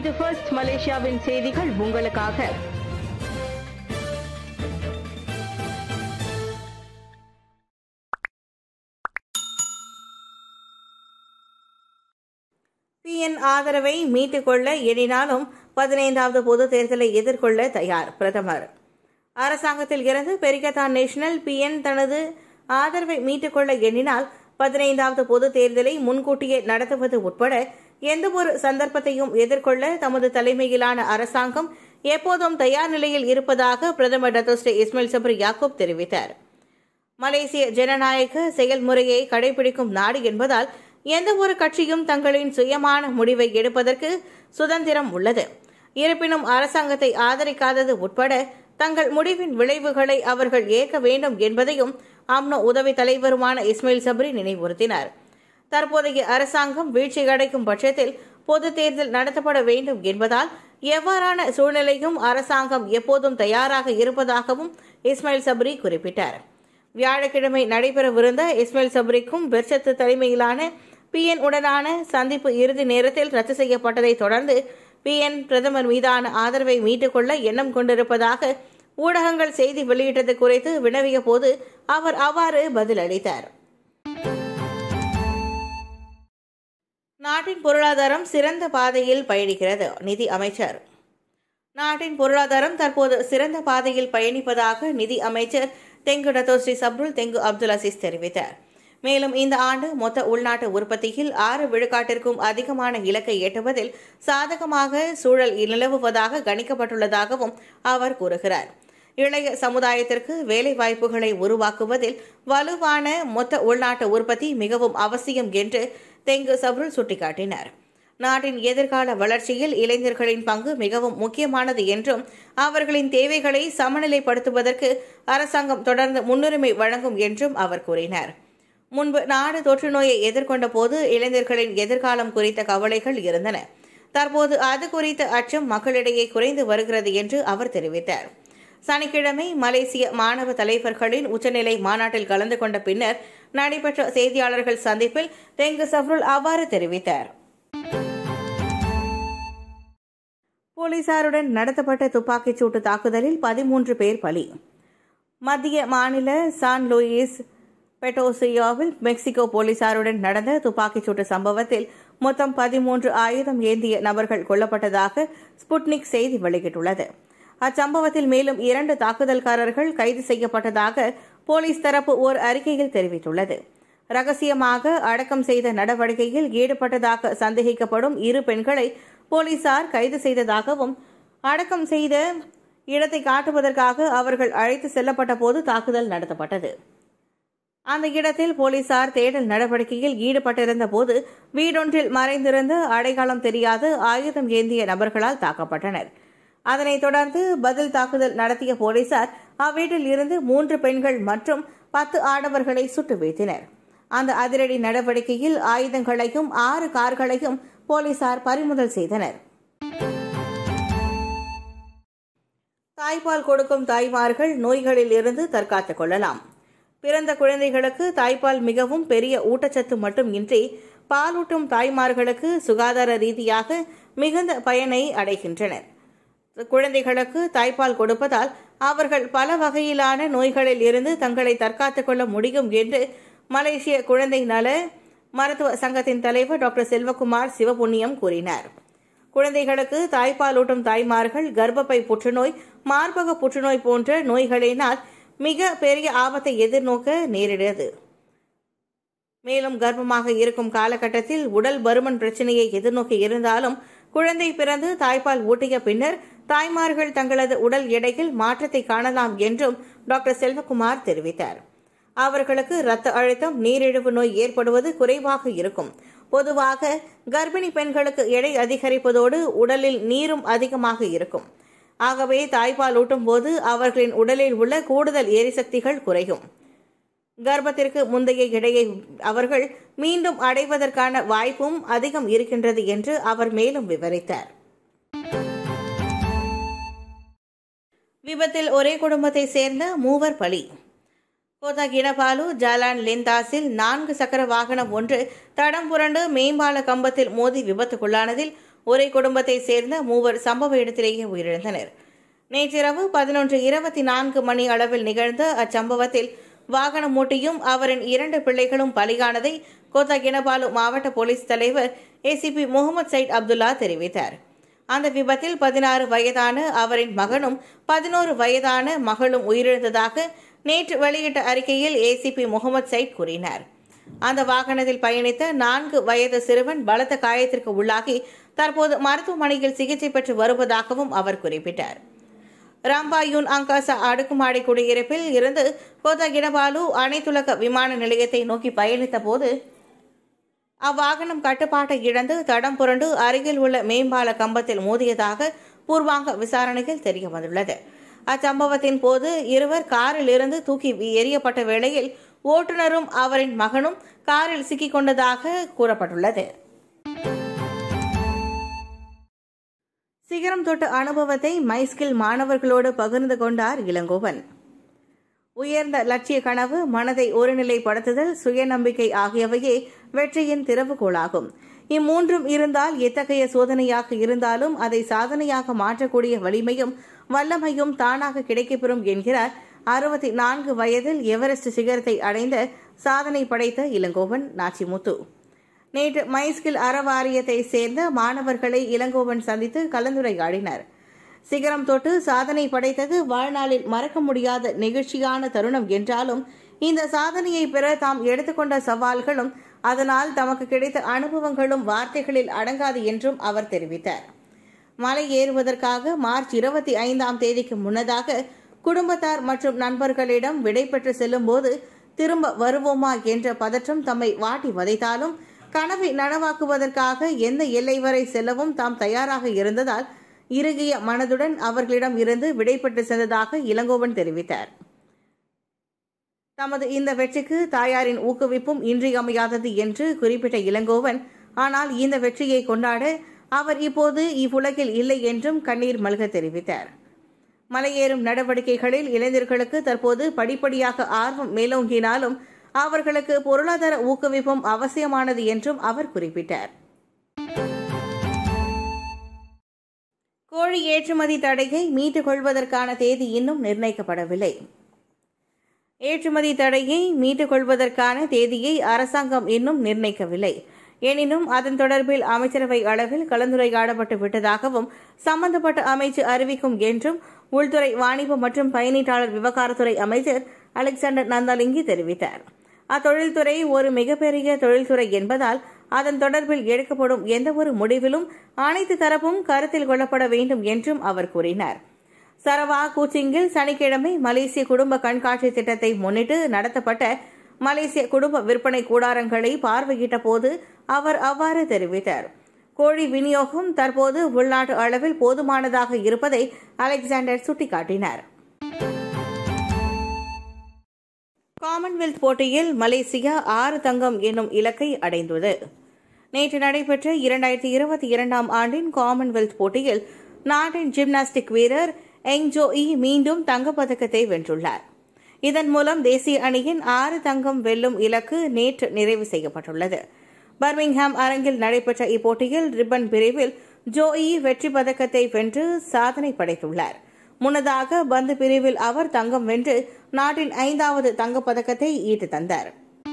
இது ஃபர்ஸ்ட் மலேசியாவின் செய்திகள் உங்களுக்காக பிஎன் ஆதரவை மீட்டுக் கொள்ள எண்ணினாலும் பதினைந்தாவது பொது தேர்தலை எதிர்கொள்ள தயார் பிரதமர் அரசாங்கத்தில் இருந்து பெரிகத்தான் நேஷனல் பிஎன் தனது ஆதரவை மீட்டுக் கொள்ள எண்ணினால் பதினைந்தாவது பொது தேர்தலை முன்கூட்டியே நடத்துவது உட்பட எந்தவொரு சந்தர்ப்பத்தையும் எதிர்கொள்ள தமது தலைமையிலான அரசாங்கம் எப்போதும் தயார் நிலையில் இருப்பதாக பிரதமர் டத்தோஸ்ரே இஸ்மாயில் சப்ரி யாக்கூப் தெரிவித்தார் மலேசிய ஜனநாயக செயல்முறையை கடைபிடிக்கும் நாடு என்பதால் எந்த ஒரு கட்சியும் தங்களின் சுயமான முடிவை எடுப்பதற்கு சுதந்திரம் உள்ளது இருப்பினும் அரசாங்கத்தை ஆதரிக்காதது உட்பட தங்கள் முடிவின் விளைவுகளை அவர்கள் ஏற்க வேண்டும் என்பதையும் அம்னோ உதவி தலைவருமான இஸ்மாயில் சப்ரி நினைவுறுத்தினார் தற்போதைய அரசாங்கம் வீழ்ச்சியடைக்கும் பட்சத்தில் பொது தேர்தல் நடத்தப்பட வேண்டும் என்பதால் எவ்வாறான சூழ்நிலையும் அரசாங்கம் எப்போதும் தயாராக இருப்பதாகவும் இஸ்மாயில் சப்ரி குறிப்பிட்டார் வியாழக்கிழமை நடைபெறவிருந்த இஸ்மாயில் சப்ரிக்கும் பெர்சத்து தலைமையிலான பிஎன் உடனான சந்திப்பு இறுதி நேரத்தில் ரத்து செய்யப்பட்டதை தொடர்ந்து பிஎன் பிரதமர் மீதான ஆதரவை மீட்டுக்கொள்ள எண்ணம் கொண்டிருப்பதாக ஊடகங்கள் செய்தி வெளியிட்டது குறித்து வினவிய போது அவர் அவ்வாறு பதிலளித்தார் நாட்டின் பொருளாதாரம் சிறந்த பாதையில் பயணிக்கிறது நிதி அமைச்சர் நாட்டின் பொருளாதாரம் தற்போது சிறந்த பாதையில் பயணிப்பதாக நிதி அமைச்சர் Tengku Datuk Seri Zafrul Tengku Abdul Aziz தெரிவித்தார் மேலும் இந்த ஆண்டு மொத்த உள்நாட்டு உற்பத்தியில் ஆறு விழுக்காட்டிற்கும் அதிகமான இலக்கை எட்டுவதில் சாதகமாக சூழல் நிலவுவதாக கணிக்கப்பட்டுள்ளதாகவும் அவர் கூறுகிறார் இளைய சமுதாயத்திற்கு வேலை வாய்ப்புகளை உருவாக்குவதில் வலுவான மொத்த உள்நாட்டு உற்பத்தி மிகவும் அவசியம் என்று தெங்கு சப்ருல் சுட்டிக்காட்டினார் நாட்டின் எதிர்கால வளர்ச்சியில் இளைஞர்களின் பங்கு மிகவும் முக்கியமானது என்றும் அவர்களின் தேவைகளை சமநிலைப்படுத்துவதற்கு அரசாங்கம் தொடர்ந்து முன்னுரிமை வழங்கும் என்றும் அவர் கூறினார் முன்பு நாடு தொற்று நோயை எதிர்கொண்ட போது இளைஞர்களின் எதிர்காலம் குறித்த கவலைகள் இருந்தன தற்போது அது குறித்த அச்சம் மக்களிடையே குறைந்து வருகிறது என்று அவர் தெரிவித்தார் சனிக்கிழமை மலேசிய மாணவ தலைவர்களின் உச்சநிலை மாநாட்டில் கலந்து கொண்ட பின்னர் நடைபெற்ற செய்தியாளர்கள் சந்திப்பில் தெங்கு சஃப்ருல் அவ்வாறு தெரிவித்தார் போலீசாருடன் நடத்தப்பட்ட துப்பாக்கிச் சூட்டு தாக்குதலில் பதிமூன்று பேர் பலி மத்திய மாநில சான் லூயிஸ் பெட்டோசியாவில் மெக்சிகோ போலீசாருடன் நடந்த துப்பாக்கிச் சூட்டு சம்பவத்தில் மொத்தம் பதிமூன்று ஆயுதம் ஏந்திய நபர்கள் கொல்லப்பட்டதாக ஸ்புட்னிக் செய்தி வெளியிட்டுள்ளது அச்சம்பவத்தில் மேலும் இரண்டு தாக்குதல்காரர்கள் கைது செய்யப்பட்டதாக போலீஸ் தரப்பு ஓர் அறிக்கையில் தெரிவித்துள்ளது ரகசியமாக அடக்கம் செய்த நடவடிக்கையில் ஈடுபட்டதாக சந்தேகிக்கப்படும் இரு பெண்களை போலீசார் கைது செய்ததாகவும் அடக்கம் செய்த இடத்தை காட்டுவதற்காக அவர்கள் அழைத்து செல்லப்பட்ட போது தாக்குதல் நடத்தப்பட்டது அந்த இடத்தில் போலீசார் தேடல் நடவடிக்கையில் ஈடுபட்டிருந்த போது வீடொன்றில் மறைந்திருந்த அடையாளம் தெரியாத ஆயுதம் ஏந்திய நபர்களால் தாக்கப்பட்டனர் அதனைத் தொடர்ந்து பதில் தாக்குதல் நடத்திய போலீசார் அவ்வீட்டில் இருந்து மூன்று பெண்கள் மற்றும் பத்து ஆடவர்களை சுட்டு வீழ்த்தினர் அந்த அதிரடி நடவடிக்கையில் ஆயுதங்களையும் ஆறு கார்களையும் போலீசார் பறிமுதல் செய்தனர் தாய்ப்பால் கொடுக்கும் தாய்மார்கள் நோய்களில் இருந்து தற்காத்துக் கொள்ளலாம் பிறந்த குழந்தைகளுக்கு தாய்ப்பால் மிகவும் பெரிய ஊட்டச்சத்து மட்டும் இன்றி பாலூட்டும் தாய்மார்களுக்கு சுகாதார ரீதியாக மிகுந்த பயனை அடைகின்றனர் குழந்தைகளுக்கு தாய்ப்பால் கொடுப்பதால் அவர்கள் பல வகையிலான நோய்களில் இருந்து தங்களை தற்காத்துக் கொள்ள முடியும் என்று மலேசிய குழந்தை நல மருத்துவ சங்கத்தின் தலைவர் டாக்டர் செல்வகுமார் சிவபுண்ணியம் கூறினார் குழந்தைகளுக்கு தாய்ப்பாலூட்டும் தாய்மார்கள் கர்ப்பப்பை புற்றுநோய் மார்பக புற்றுநோய் போன்ற நோய்களினால் மிக பெரிய ஆபத்தை எதிர்நோக்க நேரிடுகிறது மேலும் கர்ப்பமாக இருக்கும் காலகட்டத்தில் உடல் பருமன் பிரச்சனையை எதிர்நோக்கி இருந்தாலும் குழந்தை பிறந்து தாய்ப்பால் ஊட்டிய பின்னர் தாய்மார்கள் தங்களது உடல் எடையில் மாற்றத்தை காணலாம் என்றும் டாக்டர் செல்வகுமார் தெரிவித்தார் அவர்களுக்கு இரத்த அழுத்தம் நீரிழிவு நோய் ஏற்படுவது குறைவாக இருக்கும் பொதுவாக கர்ப்பிணி பெண்களுக்கு எடை அதிகரிப்பதோடு உடலில் நீரும் அதிகமாக இருக்கும் ஆகவே தாய்ப்பால் ஊட்டும் போது அவர்களின் உடலில் உள்ள கூடுதல் எரிசக்திகள் குறையும் கர்ப்பத்திற்கு முந்தைய எடையை அவர்கள் மீண்டும் அடைவதற்கான வாய்ப்பும் அதிகம் இருக்கின்றது என்று அவர் மேலும் விவரித்தார் விபத்தில் ஒரே குடும்பத்தை சேர்ந்த மூவர் பலி கோதா கினபாலு ஜாலான் லெந்தாஸில் நான்கு சக்கர வாகனம் ஒன்று தடம் புரண்டு மேம்பால கம்பத்தில் மோதி விபத்துக்குள்ளானதில் ஒரே குடும்பத்தைச் சேர்ந்த மூவர் சம்பவ இடத்திலேயே உயிரிழந்தனர் நேற்றிரவு பதினொன்று இருபத்தி நான்கு மணி அளவில் நிகழ்ந்த அச்சம்பவத்தில் வாகனம் ஓட்டியும் அவரின் இரண்டு பிள்ளைகளும் பலியானதை கோத்தகினபாலு மாவட்ட போலீஸ் தலைவர் ஏசிபி முகமது சைட் அப்துல்லா தெரிவித்தார் அந்த விபத்தில் பதினாறு வயதான அவரின் மகனும் பதினோரு வயதான மகளும் உயிரிழந்ததாக நேற்று வெளியிட்ட அறிக்கையில் ஏசிபி முகமது சைட் கூறினார் அந்த வாகனத்தில் பயணித்த நான்கு வயது சிறுவன் பலத்த காயத்திற்கு உள்ளாகி தற்போது மருத்துவமனையில் சிகிச்சை பெற்று வருவதாகவும் அவர் குறிப்பிட்டார் ராம்பாயூன் அங்காசா அடுக்குமாடி குடியிருப்பில் இருந்து கோத்தகிடபாலு அனைத்துலக விமான நிலையத்தை நோக்கி பயணித்த போது அவ்வாகனம் கட்டுப்பாட்டை இழந்து தடம் புரண்டு அருகில் உள்ள மேம்பால கம்பத்தில் மோதியதாக பூர்வாங்க விசாரணையில் தெரிய வந்துள்ளது அச்சம்பவத்தின் போது இருவர் காரில் இருந்து தூக்கி எறியப்பட்ட வேளையில் ஓட்டுநரும் அவரின் மகனும் காரில் சிக்கிக் கொண்டதாக கூறப்பட்டுள்ளது சிகரம் தொட்ட அனுபவத்தை மைஸ்கில் மாணவர்களோடு பகிர்ந்து கொண்டார் இளங்கோவன் உயர்ந்த லட்சிய கனவு மனதை ஒருநிலைப்படுத்துதல் சுயநம்பிக்கை ஆகியவையே வெற்றியின் திறவுகோலாகும் இம்மூன்றும் இருந்தால் எத்தகைய சோதனையாக இருந்தாலும் அதை சாதனையாக மாற்றக்கூடிய வலிமையும் வல்லமையும் தானாக கிடைக்கப்பெறும் என்கிறார் அறுபத்தி நான்கு வயதில் எவரெஸ்ட் சிகரத்தை அடைந்த சாதனை படைத்த இளங்கோவன் நாச்சிமுத்து நேற்று மைஸ்கில் அறவாரியத்தை சேர்ந்த மாணவர்களை இளங்கோவன் சந்தித்து கலந்துரையாடினர் சிகரம் தொட்டு சாதனை படைத்தது வாழ்நாளில் மறக்க முடியாத நெகிழ்ச்சியான தருணம் என்றாலும் இந்த சாதனையை பெற தாம் எடுத்துக்கொண்ட சவால்களும் அதனால் தமக்கு கிடைத்த அனுபவங்களும் வார்த்தைகளில் அடங்காது என்றும் அவர் தெரிவித்தார் மலை ஏறுவதற்காக மார்ச் இருபத்தி ஐந்தாம் தேதிக்கு முன்னதாக குடும்பத்தார் மற்றும் நண்பர்களிடம் விடைபெற்று செல்லும்போது திரும்ப வருவோமா என்ற பதற்றம் தம்மை வாட்டி வதைத்தாலும் கனவை நனவாக்குவதற்காக எந்த எல்லை வரை செல்லவும் தாம் தயாராக இருந்ததால் இறுகிய மனதுடன் அவர்களிடம் இருந்து விடைபெற்று சென்றதாக இளங்கோவன் தெரிவித்தார் தமது இந்த வெற்றிக்கு தாயாரின் ஊக்குவிப்பும் இன்றியமையாதது என்று குறிப்பிட்ட இளங்கோவன் ஆனால் இந்த வெற்றியை கொண்டாட அவர் இப்போது இவ்வுலகில் இல்லை என்றும் கண்ணீர் மல்க தெரிவித்தார் மலையேறும் நடவடிக்கைகளில் இளைஞர்களுக்கு தற்போது படிப்படியாக ஆர்வம் மேலோங்கினாலும் அவர்களுக்கு பொருளாதார ஊக்குவிப்பும் அவசியமானது என்றும் அவர் குறிப்பிட்டார் கோழி ஏற்றுமதி தடையை மீட்டுக் கொள்வதற்கான தேதி இன்னும் நிர்ணயிக்கப்படவில்லை ஏற்றுமதி தடையை மீட்டுக் கொள்வதற்கான தேதியை அரசாங்கம் இன்னும் நிர்ணயிக்கவில்லை எனினும் அதன் தொடர்பில் அமைச்சரவை அளவில் கலந்துரையாடப்பட்டு விட்டதாகவும் சம்பந்தப்பட்ட அமைச்சு அறிவிக்கும் என்றும் உள்துறை வாணிபம் மற்றும் பயணீட்டாளர் விவகாரத்துறை அமைச்சர் அலெக்சாண்டர் நந்தாலிங்கி தெரிவித்தார் அத்தொழில்துறை ஒரு மிகப்பெரிய தொழில்துறை என்பதால் அதன் தொடர்பில் எடுக்கப்படும் எந்தவொரு முடிவிலும் அனைத்து தரப்பும் கருத்தில் கொள்ளப்பட வேண்டும் என்றும் அவர் கூறினார் சரவா கூச்சிங்கில் சனிக்கிழமை மலேசிய குடும்ப கண்காட்சி திட்டத்தை முன்னிட்டு நடத்தப்பட்ட மலேசிய குடும்ப விற்பனை கூடாரங்களை பார்வையிட்ட போது அவர் அவ்வாறு தெரிவித்தார் கோழி விநியோகம் தற்போது உள்நாட்டு அளவில் போதுமானதாக இருப்பதை அலெக்சாண்டர் சுட்டிக்காட்டினார் காமன்வெல்த் போட்டியில் மலேசியா ஆறு தங்கம் என்னும் இலக்கை அடைந்தது நேற்று நடைபெற்ற இரண்டாயிரத்தி இருபத்தி இரண்டாம் ஆண்டின் காமன்வெல்த் போட்டியில் நாட்டின் ஜிம்னாஸ்டிக் வீரர் எங்ஜோ இ மீண்டும் தங்கப்பதக்கத்தை வென்றுள்ளார் இதன் மூலம் தேசிய அணியின் ஆறு தங்கம் வெல்லும் இலக்கு நேற்று நிறைவு செய்யப்பட்டுள்ளது பர்மிங்ஹாம் அரங்கில் நடைபெற்ற இப்போட்டியில் ரிப்பன் பிரிவில் ஜோயி வெற்றி பதக்கத்தை வென்று சாதனை படைத்துள்ளார் முன்னதாக பந்து பிரிவில் அவர் தங்கம் வென்று நாட்டின் ஐந்தாவது தங்கப்பதக்கத்தை ஈட்டு தந்தார்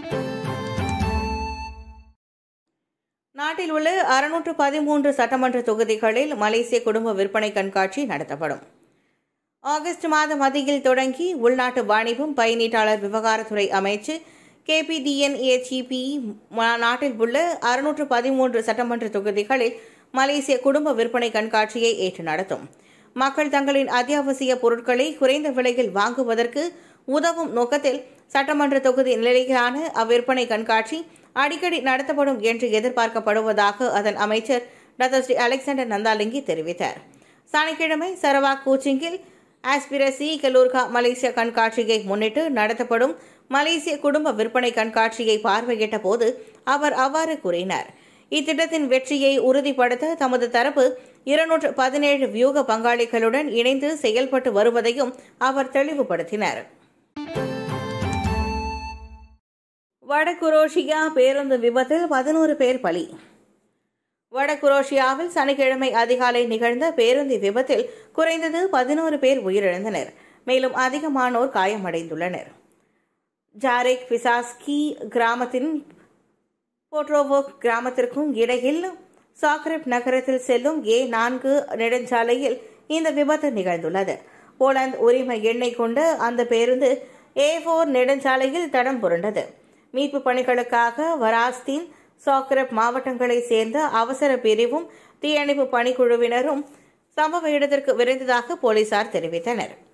நாட்டில் உள்ள அறுநூற்று பதிமூன்று சட்டமன்ற தொகுதிகளில் மலேசிய குடும்ப விற்பனை கண்காட்சி நடத்தப்படும் ஆகஸ்ட் மாத மத்தியில் தொடங்கி உள்நாட்டு வாணிபம் பயனீட்டாளர் விவகாரத்துறை அமைச்சு கேபிடிஎன்ஏஜிபி நாட்டில் உள்ள அறுநூற்று பதிமூன்று சட்டமன்ற தொகுதிகளில் மலேசிய குடும்ப விற்பனை கண்காட்சியை ஏற்று நடத்தும் மக்கள் தங்களின் அத்தியாவசிய பொருட்களை குறைந்த விலையில் வாங்குவதற்கு உதவும் நோக்கத்தில் சட்டமன்ற தொகுதி நிலையிலான அவ்விற்பனை கண்காட்சி அடிக்கடி நடத்தப்படும் என்று எதிர்பார்க்கப்படுவதாக அதன் அமைச்சர் டாக்டர் ஸ்ரீ அலெக்சாண்டர் நந்தாலிங்கி தெரிவித்தார் சனிக்கிழமை சரவாக் கூச்சிங்கில் ஆஸ்பிரசி கலூர்கா மலேசியா கண்காட்சியை முன்னிட்டு நடத்தப்படும் மலேசிய குடும்ப விற்பனை கண்காட்சியை பார்வையிட்ட போது அவர் அவ்வாறு கூறினார் இத்திட்டத்தின் வெற்றியை உறுதிப்படுத்த தமது தரப்பு இருநூற்று பதினேழு வியூக பங்காளிகளுடன் இணைந்து செயல்பட்டு வருவதையும் அவர் தெளிவுபடுத்தினார் வடகுரோஷியா பேருந்து விபத்தில் பதினோரு பேர் பலி வடகுரோஷியாவில் சனிக்கிழமை அதிகாலை நிகழ்ந்த பேருந்து விபத்தில் குறைந்தது பதினோரு பேர் உயிரிழந்தனர் மேலும் அதிகமானோர் காயமடைந்துள்ளனர் ஜாரேக் பிசாஸ்கி கிராமத்தின் போட்ரோவோக் கிராமத்திற்கும் இடையில் சாக்ரெப் நகரத்தில் செல்லும் ஏ நான்கு நெடுஞ்சாலையில் இந்த விபத்து நிகழ்ந்துள்ளது போலந்து உரிமை எண்ணெய் கொண்ட அந்த பேருந்து ஏ போர் நெடுஞ்சாலையில் தடம் புரண்டது மீட்பு பணிகளுக்காக வராஸ்தீன் சாக்ரெப் மாவட்டங்களைச் சேர்ந்த அவசர பிரிவும் தீயணைப்பு பணிக்குழுவினரும் சம்பவ இடத்திற்கு விரைந்ததாக போலீசார் தெரிவித்தனர்